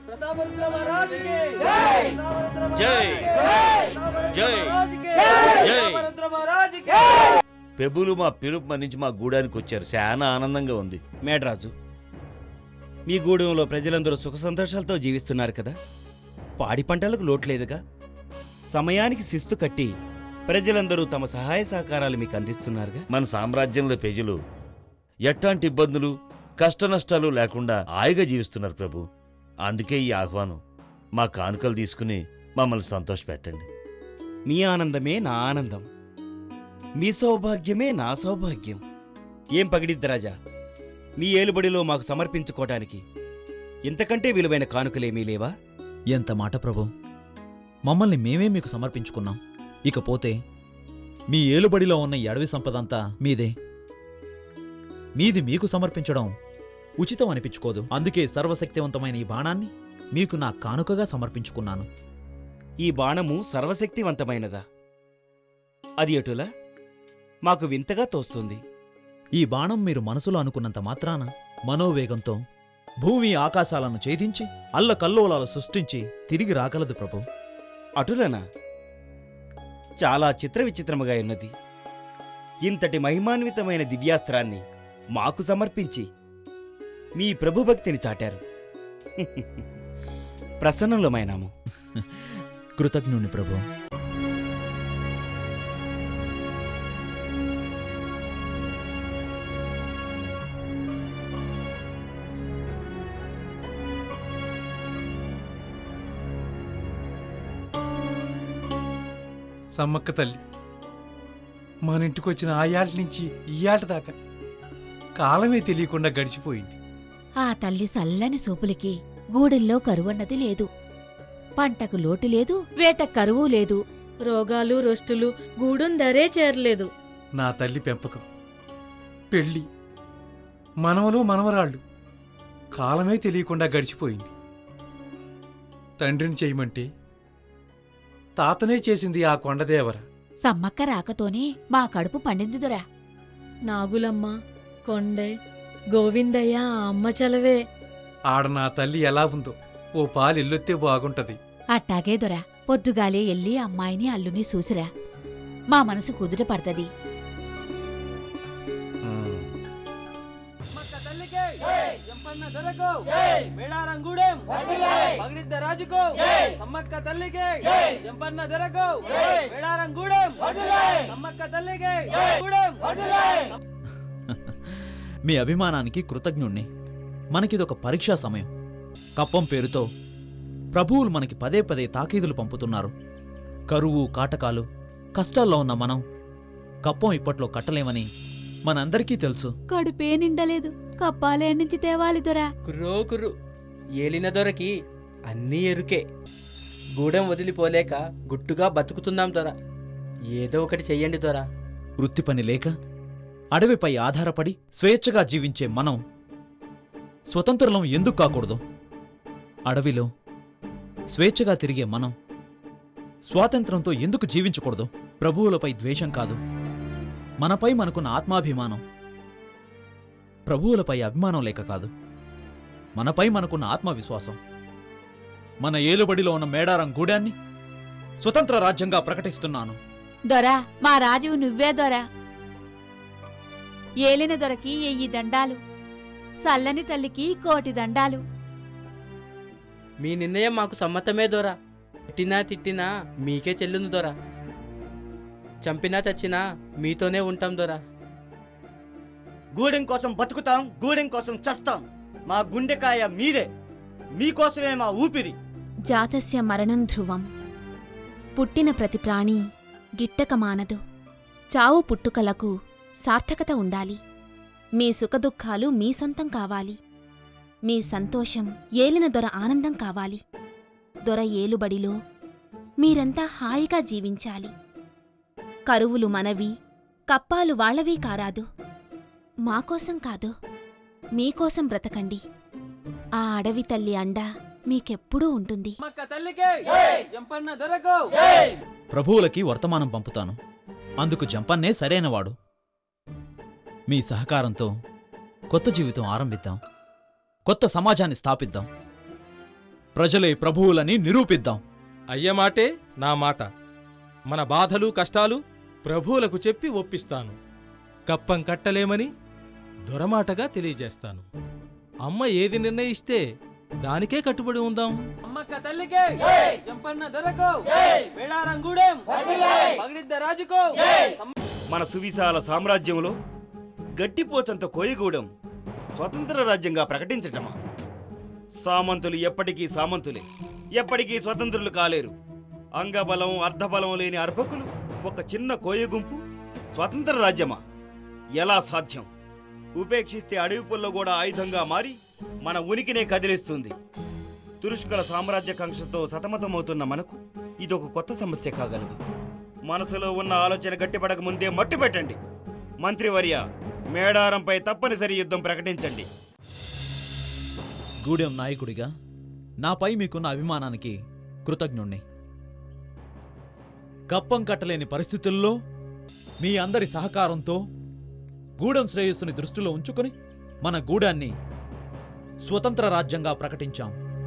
ప్రతాపరుద్ర మహారాజుకి జై! ప్రతాపరుద్ర జై! మహారాజుకి! జై! మహారాజుకి! జై! ప్రతాపరుద్ర మహారాజుకి! పెబులు మా పిలుపు మన్నించి మా గూడానికి వచ్చారు చాలా ఆనందంగా ఉంది మేడ్రాజు మీ గూడెంలో ప్రజలందరూ సుఖ సంతోషాలతో జీవిస్తున్నారు కదా పాడి పంటలకు లోటు లేదుగా సమయానికి శిస్తు కట్టి ప్రజలందరూ తమ సహాయ సహకారాలు మీకు అందిస్తున్నారుగా మన సామ్రాజ్యంలో ప్రజలు ఎట్లాంటి ఇబ్బందులు కష్ట నష్టాలు లేకుండా హాయిగా జీవిస్తున్నారు ప్రభు అందుకే ఈ ఆహ్వానం మా కానుకలు తీసుకుని మమ్మల్ని సంతోషపెట్టండి మీ ఆనందమే నా ఆనందం మీ సౌభాగ్యమే నా సౌభాగ్యం ఏం పగిడిద్ది రాజా మీ ఏలుబడిలో మాకు సమర్పించుకోవటానికి ఇంతకంటే విలువైన కానుకలేమీ లేవా ఎంత మాట ప్రభు మమ్మల్ని మేమే మీకు సమర్పించుకున్నాం ఇకపోతే మీ ఏలుబడిలో ఉన్న ఈ అడవి సంపదంతా మీదే మీది మీకు సమర్పించడం ఉచితం అనిపించుకోదు అందుకే సర్వశక్తివంతమైన ఈ బాణాన్ని మీకు నా కానుకగా సమర్పించుకున్నాను ఈ బాణము సర్వశక్తివంతమైనదా అది ఎటులా మాకు వింతగా తోస్తుంది ఈ బాణం మీరు మనసులో అనుకున్నంత మాత్రాన మనోవేగంతో భూమి ఆకాశాలను ఛేదించి అల్లకల్లోలాలు సృష్టించి తిరిగి రాగలదు ప్రభు అటులనా చాలా చిత్ర విచిత్రముగా ఉన్నది ఇంతటి మహిమాన్వితమైన దివ్యాస్త్రాన్ని మాకు సమర్పించి మీ ప్రభుభక్తిని చాటారు ప్రసన్నులమైనాము కృతజ్ఞుని ప్రభు సమ్మక్క తల్లి మన ఇంటికి వచ్చిన ఆయాళ్ళ నుంచి ఈయాట దాకా కాలమే తెలియకుండా గడిచిపోయింది ఆ తల్లి సల్లని సూపులకి గూడెల్లో కరువన్నది లేదు పంటకు లోటు లేదు వేట కరువు లేదు రోగాలు రొస్టులు గూడెం ధరే చేరలేదు నా తల్లి పెంపకం పెళ్ళి మనవలు మనవరాళ్ళు కాలమే తెలియకుండా గడిచిపోయింది తండ్రిని చేయమంటే తాతనే చేసింది ఆ కొండదేవర సమ్మక్క రాకతోనే మా కడుపు పండిందిదురా నాగులమ్మ కొండే గోవిందయ్య ఆ అమ్మ చలవే ఆడ నా తల్లి ఎలా ఉందో ఓ పాలు ఇల్లొత్తే బాగుంటది అట్టాగే దొరా పొద్దుగాలే ఎల్లి అమ్మాయిని అల్లుని చూసిరా మా మనసు కుదుట పడతది సమ్మక్క తల్లికి జంపన్న దొరకు మేడారంగూడెం పగిడిద్ద రాజుకు సమ్మక్క తల్లికి జంపన్న దొరకు మేడారంగూడెం సమ్మక్క తల్లికి గూడెం మీ అభిమానానికి కృతజ్ఞుణ్ణి మనకిదొక పరీక్షా సమయం కప్పం పేరుతో ప్రభువులు మనకి పదే పదే తాకీదులు పంపుతున్నారు కరువు కాటకాలు కష్టాల్లో ఉన్న మనం కప్పం ఇప్పట్లో కట్టలేమని మనందరికీ తెలుసు కడుపే నిండలేదు కప్పాలే నుంచి తేవాలి దొరా కుర్రో కుర్రు ఏలిన దొరకి అన్నీ ఎరుకే గూడెం వదిలిపోలేక గుట్టుగా బతుకుతున్నాం దొర ఏదో ఒకటి చెయ్యండి దొర వృత్తి పని లేక అడవిపై ఆధారపడి స్వేచ్ఛగా జీవించే మనం స్వతంత్రులం ఎందుకు కాకూడదు అడవిలో స్వేచ్ఛగా తిరిగే మనం స్వాతంత్రంతో ఎందుకు జీవించకూడదు ప్రభువులపై ద్వేషం కాదు మనపై మనకున్న ఆత్మాభిమానం ప్రభువులపై అభిమానం లేక కాదు మనపై మనకున్న ఆత్మవిశ్వాసం మన ఏలుబడిలో ఉన్న మేడారం గూడాన్ని స్వతంత్ర రాజ్యంగా ప్రకటిస్తున్నాను దొరా మా రాజువు నువ్వే దొరా ఏలిన దొరకి ఎయ్యి దండాలు సల్లని తల్లికి కోటి దండాలు మీ నిర్ణయం మాకు సమ్మతమే దొర తిట్టినా తిట్టినా మీకే చెల్లుంది దొర చంపినా చచ్చినా మీతోనే ఉంటాం దొర గూడెం కోసం బతుకుతాం గూడెం కోసం చస్తాం మా గుండెకాయ మీరే మీకోసమే మా ఊపిరి జాతస్య మరణం ధ్రువం పుట్టిన ప్రతి ప్రాణి గిట్టక మానదు చావు పుట్టుకలకు సార్థకత ఉండాలి మీ సుఖదుఖాలు మీ సొంతం కావాలి మీ సంతోషం ఏలిన దొర ఆనందం కావాలి దొర ఏలుబడిలో మీరంతా హాయిగా జీవించాలి కరువులు మనవి కప్పాలు వాళ్ళవి కారాదు మాకోసం కాదు మీకోసం బ్రతకండి ఆ అడవి తల్లి అండ మీకెప్పుడూ ఉంటుంది సమ్మక్క తల్లికి జంపన్న దొరకు ప్రభువులకి వర్తమానం పంపుతాను అందుకు జంపన్నే సరైనవాడు మీ సహకారంతో కొత్త జీవితం ఆరంభిద్దాం కొత్త సమాజాన్ని స్థాపిద్దాం ప్రజలే ప్రభువులని నిరూపిద్దాం అయ్య మాటే నా మాట మన బాధలు కష్టాలు ప్రభువులకు చెప్పి ఒప్పిస్తాను కప్పం కట్టలేమని దొరమాటగా తెలియజేస్తాను అమ్మ ఏది నిర్ణయిస్తే దానికే కట్టుబడి ఉందాం అమ్మక్క తల్లికే జంపన్న దొరకు వేడారం గూడెం పగిడిద్ద రాజుకో మన సువిశాల సామ్రాజ్యంలో గట్టిపోచంత కోయగూడెం స్వతంత్ర రాజ్యంగా ప్రకటించటమా సామంతులు ఎప్పటికీ సామంతులే ఎప్పటికీ స్వతంత్రులు కాలేరు అంగబలం అర్ధబలం లేని అర్భకులు ఒక చిన్న కోయ గుంపు స్వతంత్ర రాజ్యమా ఎలా సాధ్యం ఉపేక్షిస్తే అడవి పుల్ల కూడా ఆయుధంగా మారి మన ఉనికినే కదిలిస్తుంది తురుష్కుల సామ్రాజ్య కాంక్షతో సతమతమవుతున్న మనకు ఇదొక కొత్త సమస్య కాగలదు మనసులో ఉన్న ఆలోచన గట్టిపడక ముందే మట్టు పెట్టండి మంత్రివర్య మేడారంపై తప్పనిసరి యుద్ధం ప్రకటించండి గూడెం నాయకుడిగా నాపై మీకున్న అభిమానానికి కృతజ్ఞుణ్ణి కప్పం కట్టలేని పరిస్థితుల్లో మీ అందరి సహకారంతో గూడెం శ్రేయస్సుని దృష్టిలో ఉంచుకొని మన గూడాన్ని స్వతంత్ర రాజ్యంగా ప్రకటించాం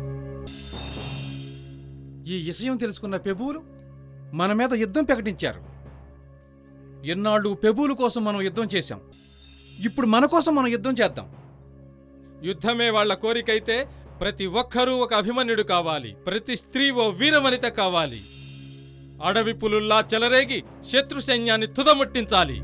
ఈ విషయం తెలుసుకున్న పెబువులు మన మీద యుద్ధం ప్రకటించారు ఎన్నాళ్ళు పెబువుల కోసం మనం యుద్ధం చేశాం ఇప్పుడు మన కోసం మనం యుద్ధం చేద్దాం యుద్ధమే వాళ్ళ కోరికైతే ప్రతి ఒక్కరూ ఒక అభిమన్యుడు కావాలి ప్రతి స్త్రీ ఓ వీరవనిత కావాలి అడవి పులుల్లా చెలరేగి శత్రు సైన్యాన్ని తుదముట్టించాలి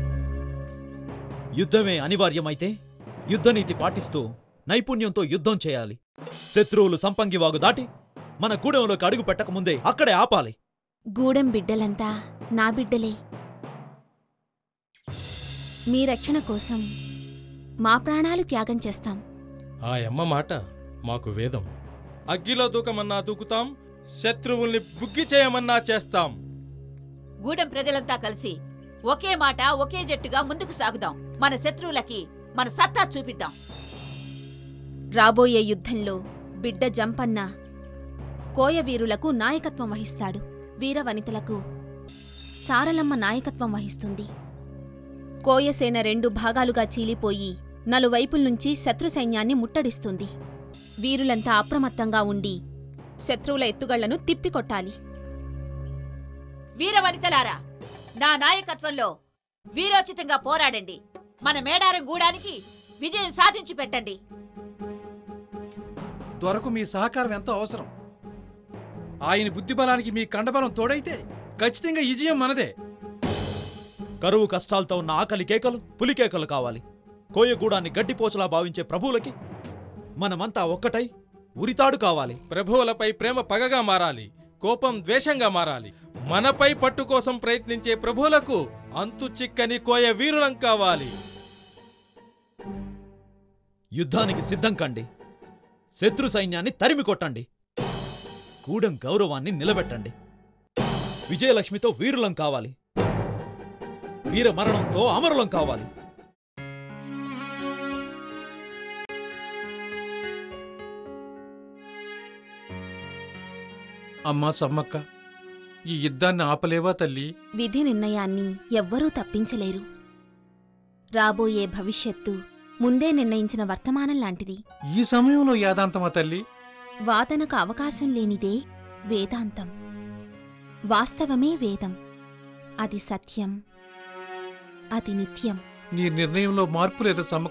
యుద్ధమే అనివార్యమైతే యుద్ధనీతి పాటిస్తూ నైపుణ్యంతో యుద్ధం చేయాలి శత్రువులు సంపంగివాగు దాటి మన గూడెంలోకి అడుగు పెట్టకముందే అక్కడే ఆపాలి గూడెం బిడ్డలంతా నా బిడ్డలే మీ రక్షణ కోసం మా ప్రాణాలు త్యాగం చేస్తాం ఆ అమ్మ మాట మాకు వేదం అగ్గిలో దూకమన్నా దూకుతాం శత్రువుల్ని బుగ్గి చేయమన్నా చేస్తాం గూడెం ప్రజలంతా కలిసి ఒకే మాట ఒకే జట్టుగా ముందుకు సాగుదాం మన శత్రువులకి మన సత్తా చూపిద్దాం రాబోయే యుద్ధంలో బిడ్డ జంపన్న కోయవీరులకు నాయకత్వం వహిస్తాడు వీరవనితలకు సారలమ్మ నాయకత్వం వహిస్తుంది కోయసేన రెండు భాగాలుగా చీలిపోయి నలువైపుల నుంచి శత్రు సైన్యాన్ని ముట్టడిస్తుంది వీరులంతా అప్రమత్తంగా ఉండి శత్రువుల ఎత్తుగళ్లను తిప్పికొట్టాలి వీరవనితలారా నా నాయకత్వంలో వీరోచితంగా పోరాడండి మన మేడారం గూడానికి విజయం సాధించి పెట్టండి దొరకు మీ సహకారం ఎంతో అవసరం ఆయన బుద్ధిబలానికి మీ కండబలం తోడైతే ఖచ్చితంగా ఈ విజయం మనదే కరువు కష్టాలతో ఉన్న ఆకలి కేకలు పులి కేకలు కావాలి కోయగూడాన్ని గడ్డిపోచలా భావించే ప్రభువులకి మనమంతా ఒక్కటై ఉరితాడు కావాలి ప్రభువులపై ప్రేమ పగగా మారాలి కోపం ద్వేషంగా మారాలి మనపై పట్టు కోసం ప్రయత్నించే ప్రభువులకు అంతు చిక్కని కోయ వీరులం కావాలి యుద్ధానికి సిద్ధం కండి శత్రు సైన్యాన్ని తరిమి కొట్టండి గూడెం గౌరవాన్ని నిలబెట్టండి విజయలక్ష్మితో వీరులం కావాలి వీర మరణంతో అమరులం కావాలి అమ్మా సమ్మక్క ఈ యుద్ధాన్ని ఆపలేవా తల్లి విధి నిర్ణయాన్ని ఎవ్వరూ తప్పించలేరు రాబోయే భవిష్యత్తు ముందే నిర్ణయించిన వర్తమానం లాంటిది ఈ సమయంలో యాదాంతమా తల్లి వాదనకు అవకాశం లేనిదే వేదాంతం వాస్తవమే వేదం అది సత్యం అది నిత్యం నీ నిర్ణయంలో మార్పు లేదా సమ్మక్క